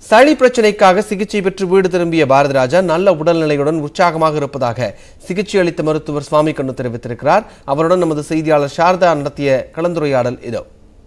சளி பிரச்சனைக்காக சிகிச்சை பெற்று வீடு திரும்பிய பாரதிராஜா நல்ல உடல்நிலையுடன் உற்சாகமாக இருப்பதாக சிகிச்சை அளித்த மருத்துவர் சுவாமி கண்ணு தெரிவித்திருக்கிறார் அவருடன் நமது செய்தியாளர் சாரதா நடத்திய கலந்துரையாடல் இதோ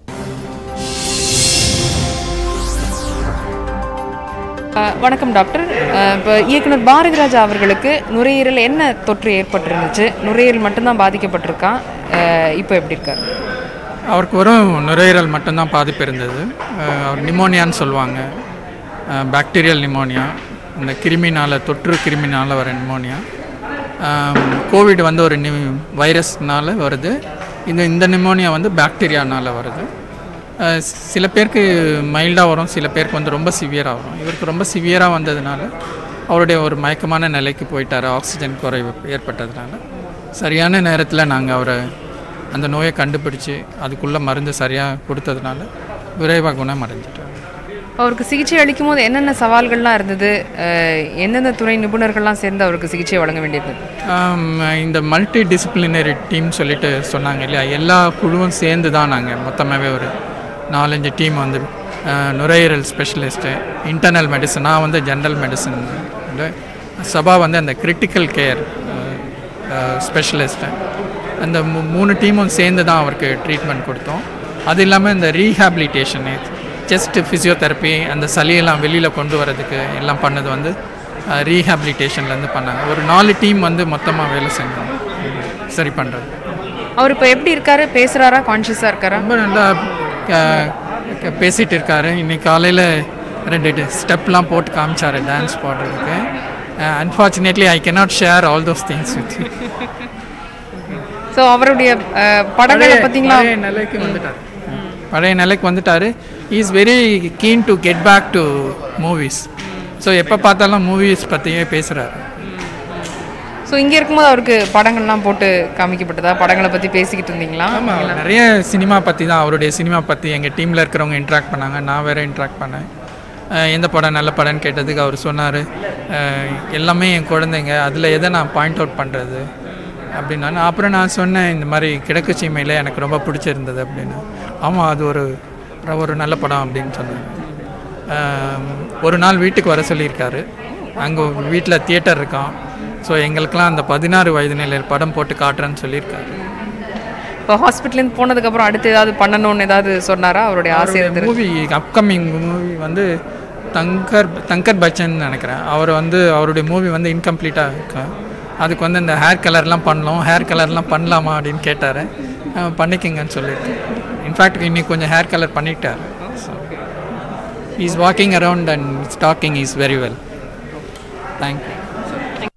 அஹ், வணக்கம் டாக்டர் அஹ், இப்போ இயக்குனர் பாரதிராஜா அவர்களுக்கு நுரையீரல் என்ன தொற்று ஏற்பட்டிருந்துச்சு நுரையீரல் மட்டும்தான் பாதிக்கப்பட்டிருக்கா அஹ், இப்போ எப்படி இருக்கார் அவருக்கு வெறும் நுரையீரல் மட்டும்தான் பாதிப்பு இருந்தது அஹ் அவர் நிமோனியான்னு சொல்லுவாங்க பாக்டீரியல் நிமோனியா இந்த கிருமினால் தொற்று கிருமினால் வர நிமோனியா கோவிட் வந்து ஒரு நி வைரஸ்னால வருது இந்த இந்த நிமோனியா வந்து பாக்டீரியானால் வருது அஹ் சில பேருக்கு மைல்டாக வரும் சில பேருக்கு வந்து ரொம்ப சிவியராக வரும் இவருக்கு ரொம்ப சிவியராக வந்ததுனால அவருடைய ஒரு மயக்கமான நிலைக்கு போயிட்டார் ஆக்சிஜன் குறைவு ஏற்பட்டதுனால சரியான நேரத்தில் நாங்கள் அவரை அந்த நோயை கண்டுபிடிச்சு அதுக்குள்ளே மருந்து சரியாக கொடுத்ததுனால விரைவாக குணம் அடைஞ்சிட்டார் அவருக்கு சிகிச்சை அளிக்கும் போது என்னென்ன சவால்கள்லாம் இருந்தது அஹ், எந்தெந்த துறை நிபுணர்கள்லாம் சேர்ந்து அவருக்கு சிகிச்சை வழங்க வேண்டியது ஆம், இந்த மல்டி டிசிப்ளினரி டீம் சொல்லிட்டு சொன்னாங்க இல்லையா எல்லா குழுவும் சேர்ந்து தான் நாங்கள் மொத்தமாகவே ஒரு நாலஞ்சு டீம் வந்து அஹ், நுரையீரல் ஸ்பெஷலிஸ்ட்டு இன்டர்னல் மெடிசன் நான் வந்து ஜென்ரல் மெடிசன் சபா வந்து அந்த கிரிட்டிக்கல் கேர் ஸ்பெஷலிஸ்ட்டு அந்த மூ- மூணு டீமும் சேர்ந்து தான் அவருக்கு ட்ரீட்மெண்ட் கொடுத்தோம் அது இல்லாமல் இந்த ரீஹாபிலிட்டேஷன் செஸ்ட் ஃபிசியோதெரப்பி அந்த சளியெல்லாம் வெளியில் கொண்டு வரதுக்கு எல்லாம் பண்ணது வந்து ரீஹாபிலிட்டேஷன்லேருந்து பண்ணாங்க ஒரு நாலு டீம் வந்து மொத்தமாக வேலை செஞ்சோம் சரி பண்ணுறது அவர் இப்போ எப்படி இருக்காரு பேசுகிறாரா கான்ஷியஸாக இருக்காரா ரொம்ப நல்லா க- க- பேசிட்டு இருக்காரு இன்னைக்கு காலையில் ரெண்டு ஸ்டெப்லாம் போட்டு காமிச்சாரு டான்ஸ் போடுறதுக்கு unfortunately I cannot share all those things with so அவருடைய அஹ், படங்களை பார்த்தீங்களா பழைய நிலைக்கு வந்துட்டார் பழைய நிலைக்கு வந்துட்டார் is very keen to get back to movies so எப்போ பார்த்தாலும் மூவிஸ் பற்றியே பேசுகிறாரு ஸோ இங்கே இருக்கும்போது அவருக்கு படங்கள்லாம் போட்டு காமிக்கப்பட்டதா படங்களை பற்றி பேசிக்கிட்டு இருந்தீங்களா ஆமாம் நிறைய சினிமா பற்றி தான் அவருடைய சினிமா பற்றி எங்கள் டீமில் இருக்கிறவங்க இன்ட்ராக்ட் பண்ணாங்க நான் வேறு இன்ட்ராக்ட் பண்ணேன் அஹ் எந்த படம் நல்ல படம்னு கேட்டதுக்கு அவர் சொன்னார் எல்லாமே என் குழந்தைங்க அதில் எதை நான் பாயிண்ட் அவுட் பண்ணுறது அப்படின்னா அப்புறம் நான் சொன்னேன் இந்த மாதிரி கிழக்கு சீமையில் எனக்கு ரொம்ப பிடிச்சிருந்தது அப்படின்னு ஆமாம் அது ஒரு ஒரு நல்ல படம் அப்படின்னு சொன்னாங்க அஹ் ஒரு நாள் வீட்டுக்கு வர சொல்லியிருக்காரு அங்கே வீட்டில் தியேட்டர் இருக்கான் ஸோ எங்களுக்கெல்லாம் அந்த பதினாறு வயது நிலையில் படம் போட்டு காட்டுறேன்னு சொல்லியிருக்காரு இப்போ ஹாஸ்பிட்டலேருந்து போனதுக்கப்புறம் அடுத்து ஏதாவது பண்ணணும்னு ஏதாவது சொன்னாரா அவருடைய ஆசை இருந்தது மூவி அப்கமிங் மூவி வந்து தங்கர் தங்கர் பச்சன் நினைக்கிறேன் அவர் வந்து அவருடைய மூவி வந்து இன்கம்ப்ளீட்டாக இருக்கு அதுக்கு வந்து இந்த ஹேர் கலர்லாம் பண்ணலாம் ஹேர் கலர்லாம் பண்ணலாமா அப்படின்னு கேட்டார் பண்ணிக்கங்கன்னு சொல்லிட்டு இன்ஃபேக்ட் இன்னைக்கு கொஞ்சம் ஹேர் கலர் பண்ணிட்டார் so is walking around and talking is very well thank you